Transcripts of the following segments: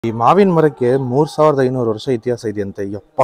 ಈ ಮಾವಿನ ಮರಕ್ಕೆ ಮೂರ್ ಸಾವಿರದ ಐನೂರು ವರ್ಷ ಇತಿಹಾಸ ಇದೆಯಂತೆ ಯಪ್ಪ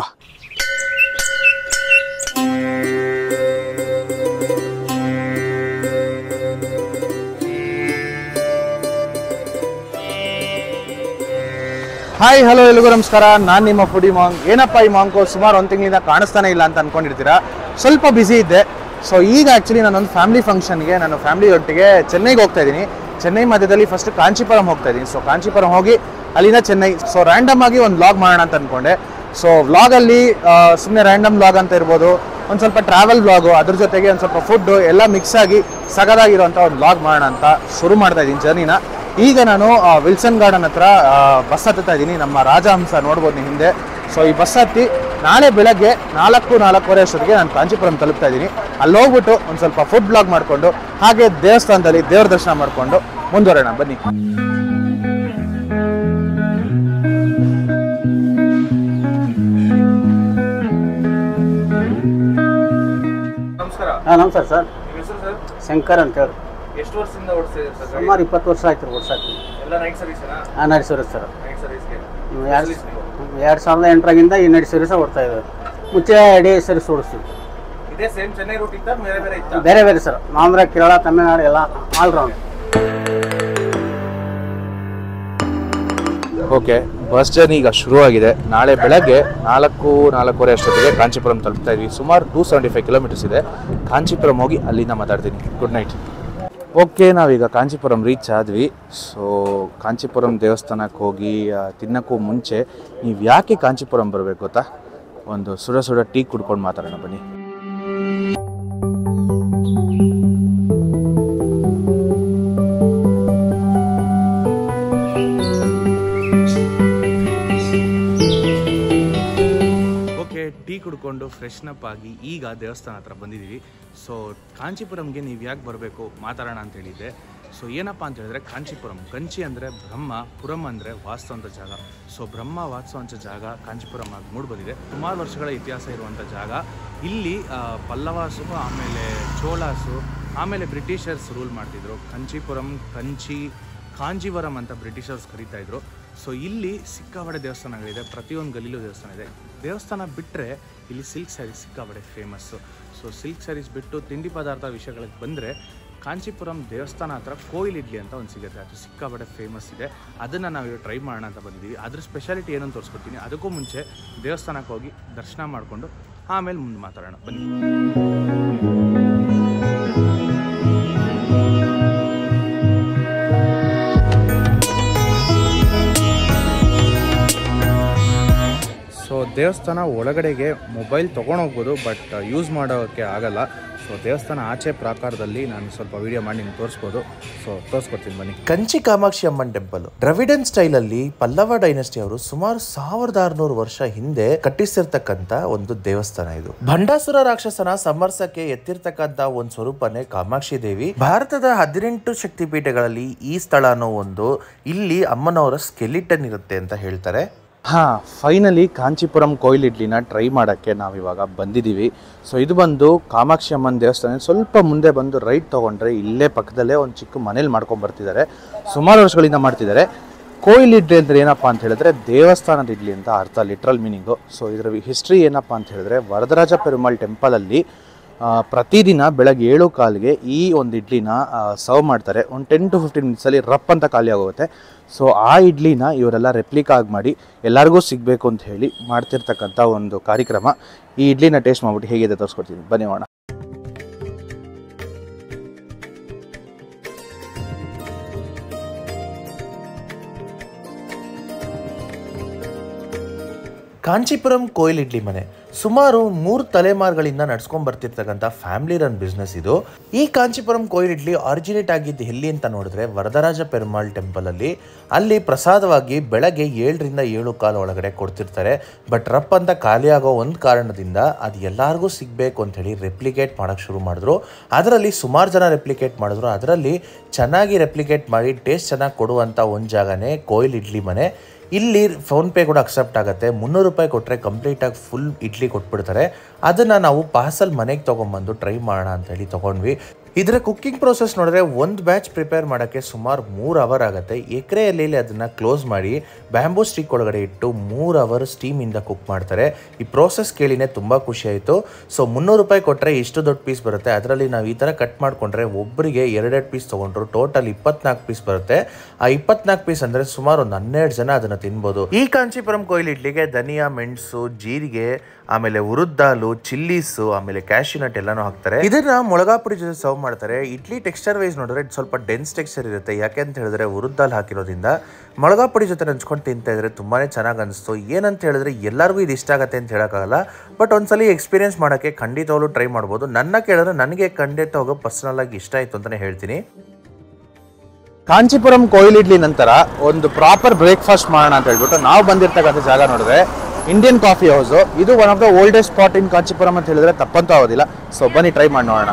ಹಾಯ್ ಹಲೋ ಎಲ್ರಿಗೂ ನಮಸ್ಕಾರ ನಾನು ನಿಮ್ಮ ಫುಡಿ ಮಾಂಗ್ ಏನಪ್ಪ ಈ ಮಾಂಕು ಸುಮಾರು ಒಂದು ತಿಂಗಳಿಂದ ಕಾಣಿಸ್ತಾನೆ ಇಲ್ಲ ಅಂತ ಅನ್ಕೊಂಡಿರ್ತೀರಾ ಸ್ವಲ್ಪ ಬ್ಯುಸಿ ಇದ್ದೆ ಸೊ ಈಗ ಆ್ಯಕ್ಚುಲಿ ನಾನೊಂದು ಫ್ಯಾಮಿಲಿ ಫಂಕ್ಷನ್ಗೆ ನಾನು ಫ್ಯಾಮಿಲಿ ಒಟ್ಟಿಗೆ ಚೆನ್ನೈಗೆ ಹೋಗ್ತಾ ಇದ್ದೀನಿ ಚೆನ್ನೈ ಮಧ್ಯದಲ್ಲಿ ಫಸ್ಟ್ ಕಾಂಚೀಪುರಂ ಹೋಗ್ತಾ ಇದ್ದೀನಿ ಸೊ ಕಾಂಚೀಪುರಂ ಹೋಗಿ ಅಲ್ಲಿಂದ ಚೆನ್ನೈ ಸೊ ರ್ಯಾಂಡಮ್ ಆಗಿ ಒಂದು ವ್ಲಾಗ್ ಮಾಡೋಣ ಅಂತ ಅನ್ಕೊಂಡೆ ಸೊ ವ್ಲಾಗಲ್ಲಿ ಸುಮ್ಮನೆ ರ್ಯಾಂಡಮ್ ವ್ಲಾಗ್ ಅಂತ ಇರ್ಬೋದು ಒಂದು ಸ್ವಲ್ಪ ಟ್ರಾವೆಲ್ ವ್ಲಾಗು ಅದ್ರ ಜೊತೆಗೆ ಒಂದು ಸ್ವಲ್ಪ ಫುಡ್ಡು ಎಲ್ಲ ಮಿಕ್ಸ್ ಆಗಿ ಸಗದಾಗಿರುವಂಥ ಒಂದು ವ್ಲಾಗ್ ಮಾಡೋಣ ಅಂತ ಶುರು ಮಾಡ್ತಾ ಇದ್ದೀನಿ ಜರ್ನಿನ ಈಗ ನಾನು ಆ, ವಿಲ್ಸನ್ ಗಾರ್ಡನ್ ಹತ್ರ ಬಸ್ ಹತ್ತುತ್ತಾ ಇದ್ದೀನಿ ನಮ್ಮ ರಾಜಹಂಸ ನೋಡ್ಬೋದು ನೀವು ಹಿಂದೆ ಸೊ ಈ ಬಸ್ ಹತ್ತಿ ನಾಳೆ ಬೆಳಗ್ಗೆ ನಾಲ್ಕು ನಾಲ್ಕೂವರೆ ಅಷ್ಟೊತ್ತಿಗೆ ನಾನು ಕಾಂಚೀಪುರಂ ತಲುಪ್ತಾ ಇದ್ದೀನಿ ಅಲ್ಲಿ ಹೋಗ್ಬಿಟ್ಟು ಒಂದು ಸ್ವಲ್ಪ ಫುಡ್ ಬ್ಲಾಗ್ ಮಾಡಿಕೊಂಡು ಹಾಗೆ ದೇವಸ್ಥಾನದಲ್ಲಿ ದೇವ್ರ ದರ್ಶನ ಮಾಡಿಕೊಂಡು ಮುಂದುವರೋಣ ಬನ್ನಿ ನಮಸ್ಕಾರ ಹಾಂ ನಮಸ್ಕಾರ ಸರ್ ನಿಮ್ಮ ಹೆಸರು ಸರ್ ಶಂಕರ್ ಅಂತ ಹೇಳಿ ಎಷ್ಟು ವರ್ಷದಿಂದ ಓಡಿಸ್ತಿದ್ದೀರಿ ಸರ್ ಸುಮಾರು ಇಪ್ಪತ್ತು ವರ್ಷ ಆಯ್ತು ರೀ ಓಡ್ಸಕ್ಕೆ ಎಲ್ಲ ನೈಟ್ ಸರ್ವಿಸ್ನಾ ಹಾಂ ನಡೆಸೋರಿ ಸರ್ ನೈಟ್ ಸರ್ವಿಸ್ಗೆ ಎರಡು ಎರಡು ಸಾವಿರದ ಎಂಟರಾಗಿಂದ ಈ ನಡಿ ಸರ್ವಿಸ ಓಡ್ತಾ ಇದ್ದಾರೆ ಮುಂಚೆ ಡೇ ಸರ್ವಿಸ್ ಓಡಿಸ್ತೀವಿ ಇದೇ ಸೇಮ್ ಚೆನ್ನೈ ರೂಟ್ ಇತ್ತ ಬೇರೆ ಬೇರೆ ಇತ್ತ ಬೇರೆ ಬೇರೆ ಸರ್ ಆಂಧ್ರ ಕೇರಳ ತಮಿಳ್ನಾಡು ಎಲ್ಲ all round okay bus journey ಈಗ ಶುರುವಾಗಿದೆ ನಾಳೆ ಬೆಳಗ್ಗೆ ನಾಲ್ಕು ನಾಲ್ಕೂವರೆ ಅಷ್ಟೊತ್ತಿಗೆ ಕಾಂಚೀಪುರಂ ತಲುಪ್ತಾ ಇದ್ವಿ ಸುಮಾರು ಟೂ ಸೆವೆಂಟಿ ಫೈವ್ ಕಿಲೋಮೀಟರ್ಸ್ ಇದೆ ಕಾಂಚೀಪುರಂ ಹೋಗಿ ಅಲ್ಲಿಂದ ಮಾತಾಡ್ತೀನಿ ಗುಡ್ ನೈಟ್ ಓಕೆ ನಾವೀಗ ಕಾಂಚೀಪುರಂ ರೀಚ್ ಆದ್ವಿ ಸೊ ಕಾಂಚೀಪುರಂ ದೇವಸ್ಥಾನಕ್ಕೆ ಹೋಗಿ ಆ, ತಿನ್ನಕ್ಕೂ ಮುಂಚೆ ನೀವು ಯಾಕೆ ಕಾಂಚೀಪುರಂ ಬರಬೇಕು ಗೊತ್ತಾ ಒಂದು ಸುಡ ಸುಡ ಟೀ ಕುಡ್ಕೊಂಡು ಮಾತಾಡೋಣ ಬನ್ನಿ ಓಕೆ ಟೀ ಕುಡ್ಕೊಂಡು ಫ್ರೆಶ್ನಪ್ ಆಗಿ ಈಗ ದೇವಸ್ಥಾನ ಹತ್ರ ಬಂದಿದ್ದೀವಿ ಸೊ ಕಾಂಚೀಪುರಂಗೆ ನೀವು ಯಾಕೆ ಬರಬೇಕು ಮಾತಾಡೋಣ ಅಂತ ಹೇಳಿದ್ದೆ ಸೊ ಏನಪ್ಪ ಅಂತ ಹೇಳಿದ್ರೆ ಕಾಂಚೀಪುರಂ ಕಂಚಿ ಅಂದರೆ ಬ್ರಹ್ಮ ಪುರಂ ಅಂದರೆ ವಾಸ್ತವಂಥ ಜಾಗ ಸೊ ಬ್ರಹ್ಮ ವಾಸ್ತವಂಥ ಜಾಗ ಕಾಂಚೀಪುರಂ ಆಗಿ ಮೂಡಿ ಬಂದಿದೆ ಸುಮಾರು ವರ್ಷಗಳ ಇತಿಹಾಸ ಇರುವಂಥ ಜಾಗ ಇಲ್ಲಿ ಆ, ಪಲ್ಲವಾಸು ಆಮೇಲೆ ಚೋಳಾಸು ಆಮೇಲೆ ಬ್ರಿಟಿಷರ್ಸ್ ರೂಲ್ ಮಾಡ್ತಿದ್ರು ಕಂಚೀಪುರಂ ಕಂಚಿ ಕಾಂಜೀವರಂ ಅಂತ ಬ್ರಿಟಿಷರ್ಸ್ ಕರೀತಾ ಇದ್ರು ಸೊ ಇಲ್ಲಿ ಸಿಕ್ಕಾಬಡೆ ದೇವಸ್ಥಾನಗಳಿದೆ ಪ್ರತಿಯೊಂದು ಗಲೀಲು ದೇವಸ್ಥಾನ ಇದೆ ದೇವಸ್ಥಾನ ಬಿಟ್ಟರೆ ಇಲ್ಲಿ ಸಿಲ್ಕ್ ಸ್ಯಾರೀಸ್ ಸಿಕ್ಕಾಬಡೆ ಫೇಮಸ್ಸು ಸೊ ಸಿಲ್ಕ್ ಸ್ಯಾರೀಸ್ ಬಿಟ್ಟು ತಿಂಡಿ ಪದಾರ್ಥ ವಿಷಯಗಳಿಗೆ ಬಂದರೆ ಕಾಂಚೀಪುರಂ ದೇವಸ್ಥಾನ ಹತ್ರ ಕೋಯಿಲ್ ಇಡ್ಲಿ ಅಂತ ಒಂದು ಸಿಗುತ್ತೆ ಅದು ಸಿಕ್ಕಾಬಡೆ ಫೇಮಸ್ ಇದೆ ಅದನ್ನು ನಾವು ಟ್ರೈ ಮಾಡೋಣ ಅಂತ ಬಂದಿದ್ದೀವಿ ಅದ್ರ ಸ್ಪೆಷಾಲಿಟಿ ಏನಂತ ತೋರಿಸ್ಕೊಡ್ತೀನಿ ಅದಕ್ಕೂ ಮುಂಚೆ ದೇವಸ್ಥಾನಕ್ಕೆ ಹೋಗಿ ದರ್ಶನ ಮಾಡಿಕೊಂಡು ಆಮೇಲೆ ಮುಂದೆ ಮಾತಾಡೋಣ ಬನ್ನಿ ಸೊ ದೇವಸ್ಥಾನ ಒಳಗಡೆಗೆ ಮೊಬೈಲ್ ತೊಗೊಂಡೋಗ್ಬೋದು ಬಟ್ ಯೂಸ್ ಮಾಡೋಕ್ಕೆ ಆಗಲ್ಲ ಸೊ ದೇವಸ್ಥಾನ ಆಚೆ ಪ್ರಾಕಾರದಲ್ಲಿ ನಾನು ಸ್ವಲ್ಪ ವಿಡಿಯೋ ಮಾಡಿ ನಿಮ್ಗೆ ತೋರಿಸ್ಬೋದು ಸೊ ತೋರಿಸ್ಕೊಡ್ತೀನಿ ಬನ್ನಿ ಕಂಚಿ ಕಾಮಾಕ್ಷಿ ಅಮ್ಮನ್ ಟೆಂಪಲ್ ದ್ರವಿಡನ್ ಸ್ಟೈಲ್ ಅಲ್ಲಿ ಪಲ್ಲವ ಡೈನಸ್ಟಿ ಅವರು ಸುಮಾರು ಸಾವಿರದ ಆರುನೂರು ವರ್ಷ ಹಿಂದೆ ಕಟ್ಟಿಸಿರ್ತಕ್ಕಂತ ಒಂದು ದೇವಸ್ಥಾನ ಇದು ಭಂಡಾಸುರ ರಾಕ್ಷಸನ ಸಮರ್ಸಕ್ಕೆ ಎತ್ತಿರ್ತಕ್ಕಂತ ಒಂದು ಸ್ವರೂಪನೇ ಕಾಮಾಕ್ಷಿ ದೇವಿ ಭಾರತದ ಹದಿನೆಂಟು ಶಕ್ತಿಪೀಠಗಳಲ್ಲಿ ಈ ಸ್ಥಳ ಅನ್ನೋ ಒಂದು ಇಲ್ಲಿ ಅಮ್ಮನವರ ಸ್ಕೆಲಿಟನ್ ಇರುತ್ತೆ ಅಂತ ಹೇಳ್ತಾರೆ ಹಾಂ ಫೈನಲಿ ಕಾಂಚೀಪುರಂ ಕೊಯ್ಲ್ ಇಡ್ಲಿನ ಟ್ರೈ ಮಾಡೋಕ್ಕೆ ನಾವಿವಾಗ ಬಂದಿದ್ದೀವಿ ಸೊ ಇದು ಬಂದು ಕಾಮಾಕ್ಷಿ ಅಮ್ಮನ ದೇವಸ್ಥಾನ ಸ್ವಲ್ಪ ಮುಂದೆ ಬಂದು ರೈಟ್ ತೊಗೊಂಡ್ರೆ ಇಲ್ಲೇ ಪಕ್ಕದಲ್ಲೇ ಒಂದು ಚಿಕ್ಕ ಮನೇಲಿ ಮಾಡ್ಕೊಂಡು ಬರ್ತಿದ್ದಾರೆ ಸುಮಾರು ವರ್ಷಗಳಿಂದ ಮಾಡ್ತಿದ್ದಾರೆ ಕೋಯಿಲ್ ಇಡ್ಲಿ ಅಂದರೆ ಏನಪ್ಪ ಅಂತ ಹೇಳಿದ್ರೆ ದೇವಸ್ಥಾನದ ಇಡ್ಲಿ ಅಂತ ಅರ್ಥ ಲಿಟ್ರಲ್ ಮೀನಿಂಗು ಸೊ ಇದರ ಹಿಸ್ಟ್ರಿ ಏನಪ್ಪ ಅಂತ ಹೇಳಿದ್ರೆ ವರದರಾಜ ಪೆರುಮಾಳ್ ಟೆಂಪಲಲ್ಲಿ ಆ, ಪ್ರತಿದಿನ ಬೆಳಗ್ಗೆ ಏಳು ಕಾಲಿಗೆ ಈ ಒಂದು ಇಡ್ಲಿನ ಸರ್ವ್ ಮಾಡ್ತಾರೆ ಒಂದು ಟೆನ್ ಟು ಫಿಫ್ಟೀನ್ ಮಿನಿಟ್ಸಲ್ಲಿ ರಪ್ ಅಂತ ಖಾಲಿ ಆಗೋಗುತ್ತೆ ಸೊ ಆ ಇಡ್ಲಿನ ಇವರೆಲ್ಲ ರೆಪ್ಲಿಕಾ ಆಗಿ ಮಾಡಿ ಎಲ್ಲರಿಗೂ ಸಿಗಬೇಕು ಅಂತ ಹೇಳಿ ಮಾಡ್ತಿರ್ತಕ್ಕಂಥ ಒಂದು ಕಾರ್ಯಕ್ರಮ ಈ ಇಡ್ಲಿನ ಟೇಸ್ಟ್ ಮಾಡ್ಬಿಟ್ಟು ಹೇಗಿದೆ ತೋರಿಸ್ಕೊಡ್ತೀನಿ ಬನ್ನಿ ಮಾಡೋಣ ಕಾಂಚೀಪುರಂ ಕೋಯಿಲ್ ಇಡ್ಲಿ ಮನೆ ಸುಮಾರು ಮೂರು ತಲೆಮಾರುಗಳಿಂದ ನಡ್ಸ್ಕೊಂಡ್ ಬರ್ತಿರ್ತಕ್ಕಂಥ ಫ್ಯಾಮಿಲಿ ರನ್ ಬಿಸ್ನೆಸ್ ಇದು ಈ ಕಾಂಚೀಪುರಂ ಕೋಯಿಲ್ ಇಡ್ಲಿ ಆರಿಜಿನೇಟ್ ಆಗಿದ್ದು ಎಲ್ಲಿ ಅಂತ ನೋಡಿದ್ರೆ ವರದರಾಜ ಪೆರುಮಾಳ್ ಟೆಂಪಲ್ ಅಲ್ಲಿ ಅಲ್ಲಿ ಪ್ರಸಾದವಾಗಿ ಬೆಳಗ್ಗೆ ಏಳರಿಂದ ಏಳು ಕಾಲ ಒಳಗಡೆ ಕೊಡ್ತಿರ್ತಾರೆ ಬಟ್ ರಪ್ ಅಂತ ಖಾಲಿ ಆಗೋ ಒಂದು ಕಾರಣದಿಂದ ಅದು ಎಲ್ಲರಿಗೂ ಸಿಗಬೇಕು ಅಂತ ಹೇಳಿ ರೆಪ್ಲಿಕೇಟ್ ಮಾಡೋಕ್ಕೆ ಶುರು ಮಾಡಿದ್ರು ಅದರಲ್ಲಿ ಸುಮಾರು ಜನ ರೆಪ್ಲಿಕೇಟ್ ಮಾಡಿದ್ರು ಅದರಲ್ಲಿ ಚೆನ್ನಾಗಿ ರೆಪ್ಲಿಕೇಟ್ ಮಾಡಿ ಟೇಸ್ಟ್ ಚೆನ್ನಾಗಿ ಕೊಡುವಂಥ ಒಂದು ಜಾಗನೇ ಕೋಯಿಲ್ ಇಡ್ಲಿ ಮನೆ ಇಲ್ಲಿ ಫೋನ್ ಪೇ ಕೂಡ ಅಕ್ಸೆಪ್ಟ್ ಆಗುತ್ತೆ ಮುನ್ನೂರು ರೂಪಾಯಿ ಕೊಟ್ಟರೆ ಕಂಪ್ಲೀಟಾಗಿ ಫುಲ್ ಇಡ್ಲಿ ಕೊಟ್ಬಿಡ್ತಾರೆ ಅದನ್ನು ನಾವು ಪಾರ್ಸಲ್ ಮನೆಗೆ ತೊಗೊಂಬಂದು ಟ್ರೈ ಮಾಡೋಣ ಅಂತ ಹೇಳಿ ತೊಗೊಂಡ್ವಿ ಇದರ ಕುಕ್ಕಿಂಗ್ ಪ್ರೋಸೆಸ್ ನೋಡಿದ್ರೆ ಒಂದು ಬ್ಯಾಚ್ ಪ್ರಿಪೇರ್ ಮಾಡೋಕ್ಕೆ ಸುಮಾರು ಮೂರು ಅವರ್ ಆಗುತ್ತೆ ಎಕರೆಯಲ್ಲಿ ಅದನ್ನು ಕ್ಲೋಸ್ ಮಾಡಿ ಬ್ಯಾಂಬೂ ಸ್ಟಿಕ್ ಒಳಗಡೆ ಇಟ್ಟು ಮೂರು ಅವರ್ ಸ್ಟೀಮಿಂದ ಕುಕ್ ಮಾಡ್ತಾರೆ ಈ ಪ್ರೋಸೆಸ್ ಕೇಳಿನೇ ತುಂಬ ಖುಷಿ ಆಯಿತು ಸೊ ಮುನ್ನೂರು ರೂಪಾಯಿ ಕೊಟ್ಟರೆ ಇಷ್ಟು ದೊಡ್ಡ ಪೀಸ್ ಬರುತ್ತೆ ಅದರಲ್ಲಿ ನಾವು ಈ ಥರ ಕಟ್ ಮಾಡಿಕೊಂಡ್ರೆ ಒಬ್ಬರಿಗೆ ಎರಡೆರಡು ಪೀಸ್ ತೊಗೊಂಡ್ರು ಟೋಟಲ್ ಇಪ್ಪತ್ನಾಲ್ಕು ಪೀಸ್ ಬರುತ್ತೆ ಆ ಇಪ್ಪತ್ನಾಲ್ಕು ಪೀಸ್ ಅಂದರೆ ಸುಮಾರು ಒಂದು ಹನ್ನೆರಡು ಜನ ಅದನ್ನು ತಿನ್ಬೋದು ಈ ಕಾಂಚೀಪುರಂ ಕೊಯ್ಲು ಇಡ್ಲಿಗೆ ಧನಿಯಾ ಮೆಣಸು ಜೀರಿಗೆ ಆಮೇಲೆ ಉರುದ್ದಾಲು ಚಿಲ್ಲೀಸು ಆಮೇಲೆ ಕ್ಯಾಶ್ಯೂ ನಟ್ ಎಲ್ಲಾನು ಹಾಕ್ತಾರೆ ಇದನ್ನ ಮೊಳಗಾ ಪುಡಿ ಜೊತೆ ಸರ್ವ್ ಮಾಡ್ತಾರೆ ಇಡ್ಲಿ ಟೆಕ್ಸ್ಚರ್ ವೈಸ್ ನೋಡಿದ್ರೆ ಇದು ಸ್ವಲ್ಪ ಡೆನ್ಸ್ ಟೆಕ್ಸ್ಚರ್ ಇರುತ್ತೆ ಯಾಕೆ ಅಂತ ಹೇಳಿದ್ರೆ ಉರುದ್ದಾಲ್ ಹಾಕಿರೋದ್ರಿಂದ ಮೊಳಗಾ ಪುಡಿ ಜೊತೆ ನೆಂಚ್ಕೊಂಡು ತಿಂತಾ ಇದ್ರೆ ತುಂಬಾನೇ ಚೆನ್ನಾಗಿ ಅನಿಸ್ತು ಏನಂತ ಹೇಳಿದ್ರೆ ಎಲ್ಲರಿಗೂ ಇದು ಇಷ್ಟ ಆಗುತ್ತೆ ಅಂತ ಹೇಳೋಕ್ಕಾಗಲ್ಲ ಬಟ್ ಒಂದ್ಸಲಿ ಎಕ್ಸ್ಪೀರಿಯನ್ಸ್ ಮಾಡೋಕ್ಕೆ ಖಂಡಿತವಾಗ್ಲೂ ಟ್ರೈ ಮಾಡ್ಬೋದು ನನ್ನ ಕೇಳಿದ್ರೆ ನನಗೆ ಖಂಡಿತ ಹೋಗೋ ಪರ್ಸನಲ್ ಆಗಿ ಇಷ್ಟ ಆಯಿತು ಅಂತಲೇ ಹೇಳ್ತೀನಿ ಕಾಂಚೀಪುರಂ ಕೊಯ್ಲ್ ಇಡ್ಲಿ ನಂತರ ಒಂದು ಪ್ರಾಪರ್ ಬ್ರೇಕ್ಫಾಸ್ಟ್ ಮಾಡೋಣ ಅಂತ ಹೇಳ್ಬಿಟ್ಟು ನಾವು ಬಂದಿರ್ತಕ್ಕಂಥ ಜಾಗ ನೋಡಿದ್ರೆ ಇಂಡಿಯನ್ ಕಾಫಿ ಹೌಸ್ ಇದು one of the oldest spot in Kanchipuram ಅಂತ ಹೇಳಿದ್ರೆ ತಪ್ಪಂತೂ ಆಗೋದಿಲ್ಲ ಸೊ ಬನ್ನಿ ಟ್ರೈ ಮಾಡಿ ನೋಡೋಣ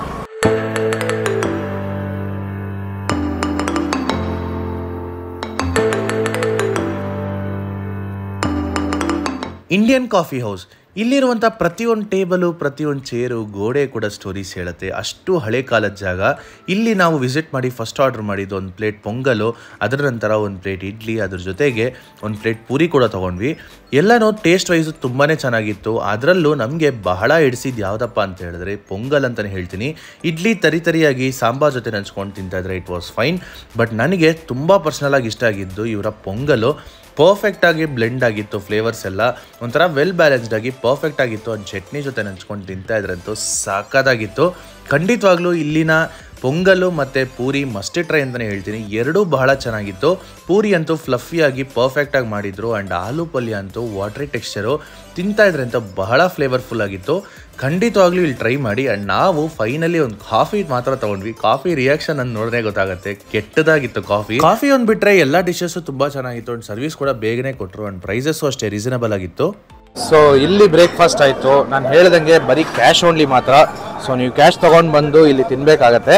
ಇಂಡಿಯನ್ ಕಾಫಿ ಹೌಸ್ ಇಲ್ಲಿರುವಂಥ ಪ್ರತಿಯೊಂದು ಟೇಬಲು ಪ್ರತಿಯೊಂದು ಚೇರು ಗೋಡೆ ಕೂಡ ಸ್ಟೋರೀಸ್ ಹೇಳುತ್ತೆ ಅಷ್ಟು ಹಳೆ ಕಾಲದ ಜಾಗ ಇಲ್ಲಿ ನಾವು ವಿಸಿಟ್ ಮಾಡಿ ಫಸ್ಟ್ ಆರ್ಡರ್ ಮಾಡಿದ್ದು ಒಂದು ಪ್ಲೇಟ್ ಪೊಂಗಲು ಅದರ ನಂತರ ಒಂದು ಪ್ಲೇಟ್ ಇಡ್ಲಿ ಅದ್ರ ಜೊತೆಗೆ ಒಂದು ಪ್ಲೇಟ್ ಪೂರಿ ಕೂಡ ತೊಗೊಂಡ್ವಿ ಎಲ್ಲನೂ ಟೇಸ್ಟ್ ವೈಸು ತುಂಬಾ ಚೆನ್ನಾಗಿತ್ತು ಅದರಲ್ಲೂ ನಮಗೆ ಬಹಳ ಹಿಡಿಸಿದ್ದು ಯಾವುದಪ್ಪ ಅಂತ ಹೇಳಿದ್ರೆ ಪೊಂಗಲ್ ಅಂತಲೇ ಹೇಳ್ತೀನಿ ಇಡ್ಲಿ ತರಿ ತರಿಯಾಗಿ ಸಾಂಬಾರ್ ಜೊತೆ ನೆಂಚ್ಕೊಂಡು ತಿಂತಾ ಇದ್ರೆ ಇಟ್ ವಾಸ್ ಫೈನ್ ಬಟ್ ನನಗೆ ತುಂಬ ಪರ್ಸ್ನಲ್ ಆಗಿ ಇಷ್ಟ ಆಗಿದ್ದು ಇವರ ಪೊಂಗಲು ಪರ್ಫೆಕ್ಟ್ ಆಗಿ ಬ್ಲೆಂಡ್ ಆಗಿತ್ತು ಫ್ಲೇವರ್ಸ್ ಎಲ್ಲ ಒಂಥರ ವೆಲ್ ಬ್ಯಾಲೆನ್ಸ್ಡ್ ಆಗಿ ಪರ್ಫೆಕ್ಟ್ ಆಗಿತ್ತು ಒಂದು ಚಟ್ನಿ ಜೊತೆ ನೆಂಚ್ಕೊಂಡು ತಿಂತಾ ಇದ್ರಂತೂ ಸಾಕಾದಾಗಿತ್ತು ಖಂಡಿತವಾಗ್ಲೂ ಇಲ್ಲಿನ ಪೊಂಗಲು ಮತ್ತು ಪೂರಿ ಮಸ್ಟಿ ಟ್ರೈ ಅಂತಲೇ ಹೇಳ್ತೀನಿ ಎರಡೂ ಬಹಳ ಚೆನ್ನಾಗಿತ್ತು ಪೂರಿ ಅಂತೂ ಫ್ಲಫಿಯಾಗಿ ಪರ್ಫೆಕ್ಟಾಗಿ ಮಾಡಿದ್ರು ಆ್ಯಂಡ್ ಆಲೂ ಪಲ್ಯ ಅಂತೂ ವಾಟ್ರಿ ಟೆಕ್ಸ್ಚರು ತಿಂತಾ ಇದ್ರೆ ಅಂತ ಬಹಳ ಫ್ಲೇವರ್ಫುಲ್ ಆಗಿತ್ತು ಖಂಡಿತವಾಗ್ಲೂ ಇಲ್ಲಿ ಟ್ರೈ ಮಾಡಿ ಆ್ಯಂಡ್ ನಾವು ಫೈನಲಿ ಒಂದು ಕಾಫಿ ಮಾತ್ರ ತಗೊಂಡ್ವಿ ಕಾಫಿ ರಿಯಾಕ್ಷನ್ ಅಂತ ನೋಡಿದ್ರೆ ಗೊತ್ತಾಗುತ್ತೆ ಕೆಟ್ಟದಾಗಿತ್ತು ಕಾಫಿ ಕಾಫಿ ಒಂದು ಬಿಟ್ರೆ ಎಲ್ಲ ಡಿಶಸ್ಸು ತುಂಬ ಚೆನ್ನಾಗಿತ್ತು ಆ್ಯಂಡ್ ಸರ್ವಿಸ್ ಕೂಡ ಬೇಗನೆ ಕೊಟ್ಟರು ಆ್ಯಂಡ್ ಪ್ರೈಸಸ್ಸು ಅಷ್ಟೇ ರೀಸನಬಲ್ ಆಗಿತ್ತು ಸೊ ಇಲ್ಲಿ ಬ್ರೇಕ್ಫಾಸ್ಟ್ ಆಯಿತು ನಾನು ಹೇಳ್ದಂಗೆ ಬರೀ ಕ್ಯಾಶ್ ಓನ್ಲಿ ಮಾತ್ರ ಸೊ ನೀವು ಕ್ಯಾಶ್ ತೊಗೊಂಡು ಬಂದು ಇಲ್ಲಿ ತಿನ್ನಬೇಕಾಗತ್ತೆ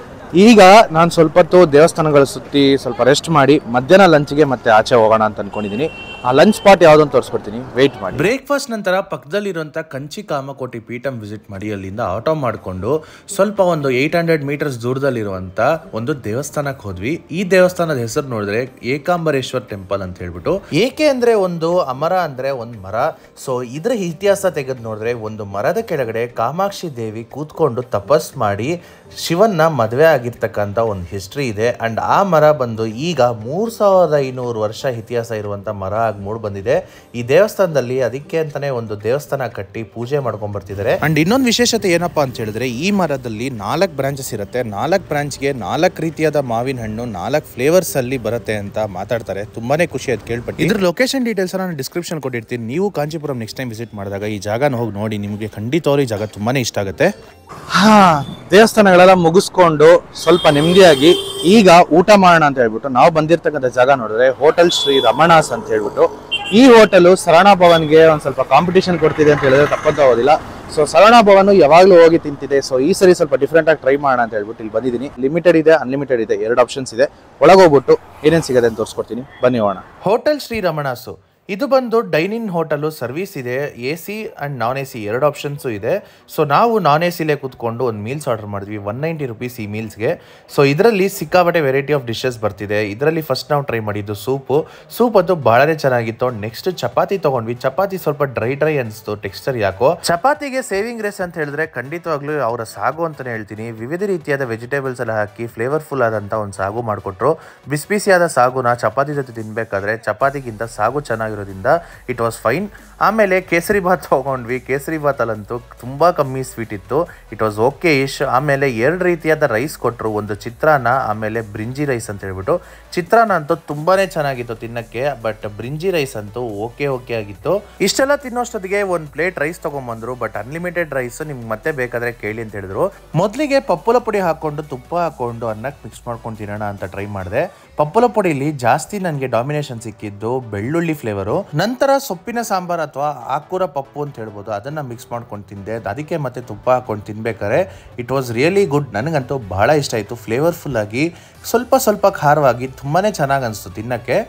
ಈಗ ನಾನು ಸ್ವಲ್ಪ ಹೊತ್ತು ದೇವಸ್ಥಾನಗಳು ಸುತ್ತಿ ಸ್ವಲ್ಪ ರೆಸ್ಟ್ ಮಾಡಿ ಮಧ್ಯಾಹ್ನ ಲಂಚ್ಗೆ ಮತ್ತೆ ಆಚೆ ಹೋಗೋಣ ಅಂತ ಅನ್ಕೊಂಡಿದ್ದೀನಿ ಆ ಲಂಚ್ ಸ್ಪಾಟ್ ಯಾವುದಂತ ತೋರಿಸ್ಕೊಡ್ತೀನಿ ವೆಯ್ಟ್ ಮಾಡಿ ಬ್ರೇಕ್ಫಾಸ್ಟ್ ನಂತರ ಪಕ್ಕದಲ್ಲಿರುವಂಥ ಕಂಚಿ ಕಾಮಕೋಟಿ ಪೀಠಂ ವಿಸಿಟ್ ಮಾಡಿ ಅಲ್ಲಿಂದ ಆಟೋ ಮಾಡಿಕೊಂಡು ಸ್ವಲ್ಪ ಒಂದು ಏಯ್ಟ್ ಹಂಡ್ರೆಡ್ ಮೀಟರ್ಸ್ ದೂರದಲ್ಲಿರುವಂಥ ಒಂದು ದೇವಸ್ಥಾನಕ್ಕೆ ಹೋದ್ವಿ ಈ ದೇವಸ್ಥಾನದ ಹೆಸರು ನೋಡಿದ್ರೆ ಏಕಾಂಬರೇಶ್ವರ್ ಟೆಂಪಲ್ ಅಂತ ಹೇಳ್ಬಿಟ್ಟು ಏಕೆ ಅಂದ್ರೆ ಒಂದು ಅಮರ ಅಂದ್ರೆ ಒಂದು ಮರ ಸೊ ಇದ್ರ ಇತಿಹಾಸ ತೆಗೆದು ನೋಡಿದ್ರೆ ಒಂದು ಮರದ ಕೆಳಗಡೆ ಕಾಮಾಕ್ಷಿ ದೇವಿ ಕೂತ್ಕೊಂಡು ತಪಸ್ ಮಾಡಿ ಶಿವನ್ನ ಮದುವೆ ಆಗಿರ್ತಕ್ಕಂಥ ಒಂದು ಹಿಸ್ಟ್ರಿ ಇದೆ ಅಂಡ್ ಆ ಮರ ಬಂದು ಈಗ ಮೂರ್ ಸಾವಿರದ ಐನೂರು ವರ್ಷ ಇತಿಹಾಸ ಇರುವಂತ ಮರ ಆಗಿ ಮೂಡ್ ಬಂದಿದೆ ಈ ದೇವಸ್ಥಾನದಲ್ಲಿ ಅದಕ್ಕೆ ಅಂತಾನೆ ಒಂದು ದೇವಸ್ಥಾನ ಕಟ್ಟಿ ಪೂಜೆ ಮಾಡ್ಕೊಂಡ್ ಬರ್ತಿದ್ದಾರೆ ಅಂಡ್ ಇನ್ನೊಂದು ವಿಶೇಷತೆ ಏನಪ್ಪಾ ಅಂತ ಹೇಳಿದ್ರೆ ಈ ಮರದಲ್ಲಿ ನಾಲ್ಕು ಬ್ರಾಂಚಸ್ ಇರುತ್ತೆ ನಾಲ್ಕು ಬ್ರಾಂಚ್ಗೆ ನಾಲ್ಕು ರೀತಿಯಾದ ಮಾವಿನ ಹಣ್ಣು ನಾಲ್ಕು ಫ್ಲೇವರ್ಸ್ ಅಲ್ಲಿ ಬರುತ್ತೆ ಅಂತ ಮಾತಾಡ್ತಾರೆ ತುಂಬಾನೇ ಖುಷಿ ಆಯ್ತು ಕೇಳ್ಪಟ್ಟು ಇದ್ರ ಲೊಕೇಶನ್ ಡೀಟೇಲ್ಸ್ ನಾನು ಡಿಸ್ಕ್ರಿಪ್ಷನ್ ಕೊಟ್ಟಿರ್ತೀನಿ ನೀವು ಕಾಂಚೀಪುರಂ ನೆಕ್ಸ್ಟ್ ಟೈಮ್ ವಿಸಿಟ್ ಮಾಡಿದಾಗ ಈ ಜಾಗನ ಹೋಗಿ ನೋಡಿ ನಿಮಗೆ ಖಂಡಿತವಾಗ್ಲೂ ಈ ಜಾಗ ತುಂಬಾನೇ ಇಷ್ಟ ಆಗುತ್ತೆ ಹಾ ದೇವಸ್ಥಾನಗಳೆಲ್ಲ ಮುಗಿಸ್ಕೊಂಡು ಸ್ವಲ್ಪ ನೆಮ್ಮದಿಯಾಗಿ ಈಗ ಊಟ ಮಾಡೋಣ ಅಂತ ಹೇಳ್ಬಿಟ್ಟು ನಾವು ಬಂದಿರ್ತಕ್ಕಂಥ ಜಾಗ ನೋಡಿದ್ರೆ ಹೋಟೆಲ್ ಶ್ರೀ ರಮಣಾಸ್ ಅಂತ ಹೇಳ್ಬಿಟ್ಟು ಈ ಹೋಟೆಲ್ ಸರಣ ಭವನ್ಗೆ ಒಂದ್ ಸ್ವಲ್ಪ ಕಾಂಪಿಟೇಷನ್ ಕೊಡ್ತಿದೆ ಅಂತ ಹೇಳಿದ್ರೆ ತಪ್ಪಂತ ಹೋಗೋದಿಲ್ಲ ಸೊ ಸರಣ ಭವನ್ ಯಾವಾಗಲೂ ಹೋಗಿ ತಿಂತಿದೆ ಸೊ ಈ ಸರಿ ಸ್ವಲ್ಪ ಡಿಫ್ರೆಂಟ್ ಆಗಿ ಟ್ರೈ ಮಾಡೋಣ ಅಂತ ಹೇಳ್ಬಿಟ್ಟು ಇಲ್ಲಿ ಬಂದಿದ್ದೀನಿ ಲಿಮಿಟೆಡ್ ಇದೆ ಅನ್ಲಿಮಿಟೆಡ್ ಇದೆ ಎರಡು ಆಪ್ಷನ್ಸ್ ಇದೆ ಒಳಗೋಗ್ಬಿಟ್ಟು ಏನೇನು ಸಿಗುತ್ತೆ ಅಂತ ತೋರಿಸ್ಕೊಡ್ತೀನಿ ಬನ್ನಿ ಹೋಗೋಣ ಹೋಟೆಲ್ ಶ್ರೀ ರಮಣಾಸು ಇದು ಬಂದು ಡೈನಿಂಗ್ ಹೋಟೆಲು ಸರ್ವಿಸ್ ಇದೆ A C and non A C ಎರಡು ಆಪ್ಷನ್ಸು ಇದೆ ಸೊ ನಾವು ನಾನ್ ಎ ಸಿಲೇ ಕೂತ್ಕೊಂಡು ಒಂದು ಮೀಲ್ಸ್ ಆರ್ಡರ್ ಮಾಡಿದ್ವಿ ಒನ್ ನೈಂಟಿ ರುಪೀಸ್ ಈ ಮೀಲ್ಸ್ಗೆ ಸೊ ಇದರಲ್ಲಿ ಸಿಕ್ಕಾಪಟ್ಟೆ ವೆರೈಟಿ ಆಫ್ ಡಿಶಸ್ ಬರ್ತಿದೆ ಇದರಲ್ಲಿ ಫಸ್ಟ್ ನಾವು ಟ್ರೈ ಮಾಡಿದ್ದು ಸೂಪು ಸೂಪ್ ಅದು ಬಹಳನೇ ಚೆನ್ನಾಗಿತ್ತು ನೆಕ್ಸ್ಟ್ ಚಪಾತಿ ತೊಗೊಂಡ್ವಿ ಚಪಾತಿ ಸ್ವಲ್ಪ ಡ್ರೈ ಡ್ರೈ ಅನಿಸ್ತು ಟೆಕ್ಸ್ಚರ್ ಯಾಕೋ ಚಪಾತಿಗೆ ಸೇವಿಂಗ್ ರೇಸ್ ಅಂತ ಹೇಳಿದ್ರೆ ಖಂಡಿತವಾಗ್ಲೂ ಅವರ ಸಾಗು ಅಂತಾನೆ ಹೇಳ್ತೀನಿ ವಿವಿಧ ರೀತಿಯಾದ ವೆಜಿಟೇಬಲ್ಸ್ ಎಲ್ಲ ಹಾಕಿ ಫ್ಲೇವರ್ಫುಲ್ ಆದಂಥ ಒಂದು ಸಾಗು ಮಾಡಿಕೊಟ್ರು ಬಿಸಿ ಬಿಸಿಯಾದ ಸಾಗುನ ಚಪಾತಿ ಜೊತೆ ತಿನ್ಬೇಕಾದ್ರೆ ಚಪಾತಿಗಿಂತ ಸಾಗು ಚೆನ್ನಾಗಿರೋದ್ರಿಂದ ಇಟ್ ವಾಸ್ ಫೈನ್ ಆಮೇಲೆ ಕೇಸರಿ ಬಾತ್ ತೊಗೊಂಡ್ವಿ ಕೇಸರಿ ಬಾತಲ್ಲಂತೂ ತುಂಬ ಕಮ್ಮಿ ಸ್ವೀಟ್ ಇತ್ತು ಇಟ್ ವಾಸ್ ಓಕೆ ಇಶ್ ಆಮೇಲೆ ಎರಡು ರೀತಿಯಾದ ರೈಸ್ ಕೊಟ್ಟರು ಒಂದು ಚಿತ್ರಾನ್ನ ಆಮೇಲೆ ಬ್ರಿಂಜಿ ರೈಸ್ ಅಂತ ಹೇಳ್ಬಿಟ್ಟು ಚಿತ್ರಾನ್ನ ಅಂತೂ ತುಂಬಾನೇ ಚೆನ್ನಾಗಿತ್ತು ತಿನ್ನಕ್ಕೆ ಬಟ್ ಬ್ರಿಂಜಿ ರೈಸ್ ಅಂತೂ ಓಕೆ ಓಕೆ ಆಗಿತ್ತು ಇಷ್ಟೆಲ್ಲ ತಿನ್ನೋಷ್ಟೊತ್ತಿಗೆ ಒಂದು ಪ್ಲೇಟ್ ರೈಸ್ ತೊಗೊಂಬಂದ್ರು ಬಟ್ ಅನ್ಲಿಮಿಟೆಡ್ ರೈಸ್ ನಿಮ್ಗೆ ಮತ್ತೆ ಬೇಕಾದ್ರೆ ಕೇಳಿ ಅಂತ ಹೇಳಿದ್ರು ಮೊದಲಿಗೆ ಪಪ್ಪುಲ ಪುಡಿ ಹಾಕೊಂಡು ತುಪ್ಪ ಹಾಕೊಂಡು ಅನ್ನಕ್ಕೆ ಮಿಕ್ಸ್ ಮಾಡ್ಕೊಂಡು ತಿನ್ನೋಣ ಅಂತ ಟ್ರೈ ಮಾಡಿದೆ ಪಪ್ಪುಲ ಪುಡಿಲಿ ಜಾಸ್ತಿ ನನಗೆ ಡಾಮಿನೇಷನ್ ಸಿಕ್ಕಿದ್ದು ಬೆಳ್ಳುಳ್ಳಿ ಫ್ಲೇವರು ನಂತರ ಸೊಪ್ಪಿನ ಸಾಂಬಾರ್ ಅಥವಾ ಆಕೂರ ಪಪ್ಪು ಅಂತ ಹೇಳ್ಬೋದು ಅದನ್ನ ಮಿಕ್ಸ್ ಮಾಡ್ಕೊಂಡು ತಿಂದೆ ಅದಕ್ಕೆ ಮತ್ತೆ ತುಪ್ಪ ಹಾಕೊಂಡು ತಿನ್ಬೇಕಾದ್ರೆ ಇಟ್ ವಾಸ್ ರಿಯಲಿ ಗುಡ್ ನನಗಂತೂ ಬಹಳ ಇಷ್ಟ ಆಯಿತು ಫ್ಲೇವರ್ಫುಲ್ ಆಗಿ ಸ್ವಲ್ಪ ಸ್ವಲ್ಪ ಖಾರವಾಗಿ ತುಂಬಾನೇ ಚೆನ್ನಾಗಿ ಅನಿಸ್ತು ತಿನ್ನಕ್ಕೆ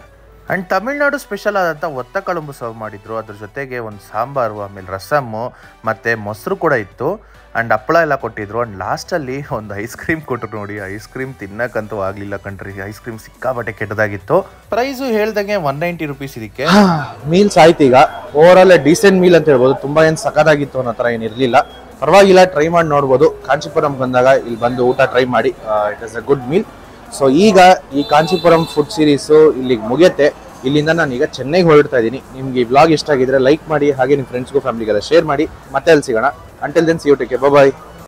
ಆ್ಯಂಡ್ ತಮಿಳ್ನಾಡು ಸ್ಪೆಷಲ್ ಆದಂಥ ಒತ್ತ ಕಳುಂಬು ಸರ್ವ್ ಮಾಡಿದ್ರು ಅದ್ರ ಜೊತೆಗೆ ಒಂದು ಸಾಂಬಾರು ಆಮೇಲೆ ರಸಮ್ಮು ಮತ್ತು ಮೊಸರು ಕೂಡ ಇತ್ತು ಆ್ಯಂಡ್ ಹಪ್ಪಳ ಎಲ್ಲ ಕೊಟ್ಟಿದ್ರು ಆ್ಯಂಡ್ ಲಾಸ್ಟಲ್ಲಿ ಒಂದು ಐಸ್ ಕ್ರೀಮ್ ಕೊಟ್ಟರು ನೋಡಿ ಐಸ್ ಕ್ರೀಮ್ ತಿನ್ನಕ್ಕಂತೂ ಆಗಲಿಲ್ಲ ಕಣ್ರಿ ಐಸ್ ಕ್ರೀಮ್ ಸಿಕ್ಕಾಬಟ್ಟೆ ಕೆಟ್ಟದಾಗಿತ್ತು ಪ್ರೈಸು ಹೇಳ್ದಂಗೆ ಒನ್ ನೈಂಟಿ ರುಪೀಸ್ ಇದಕ್ಕೆ ಮೀಲ್ಸ್ ಆಯ್ತು ಈಗ ಓವರ್ ಆಲ್ ಡೀಸೆಂಟ್ ಮೀಲ್ ಅಂತ ಹೇಳ್ಬೋದು ತುಂಬಾ ಏನ್ ಸಖತ್ತಾಗಿತ್ತು ಅನ್ನೋ ಥರ ಏನಿರಲಿಲ್ಲ ಪರವಾಗಿಲ್ಲ ಟ್ರೈ ಮಾಡಿ ನೋಡ್ಬೋದು ಕಾಂಚೀಪುರಂ ಬಂದಾಗ ಇಲ್ಲಿ ಬಂದು ಊಟ ಟ್ರೈ ಮಾಡಿ it is a good meal so ಈಗ ಈ ಕಾಂಚೀಪುರಂ ಫುಡ್ ಸೀರೀಸು ಇಲ್ಲಿಗೆ ಮುಗಿಯುತ್ತೆ ಇಲ್ಲಿಂದ ನಾನು ಈಗ ಚೆನ್ನೈಗೆ ಹೊರಡ್ತಾ ಇದ್ದೀನಿ ನಿಮ್ಗೆ ಈ ಬ್ಲಾಗ್ ಇಷ್ಟ ಆಗಿದ್ರೆ ಲೈಕ್ ಮಾಡಿ ಹಾಗೆ ನಿಮ್ಮ ಫ್ರೆಂಡ್ಸ್ಗೂ ಫ್ಯಾಮಿಲಿಗೆಲ್ಲ ಶೇರ್ ಮಾಡಿ ಮತ್ತೆ ಅಲ್ಲಿ ಸಿಗೋಣ until then see you take bye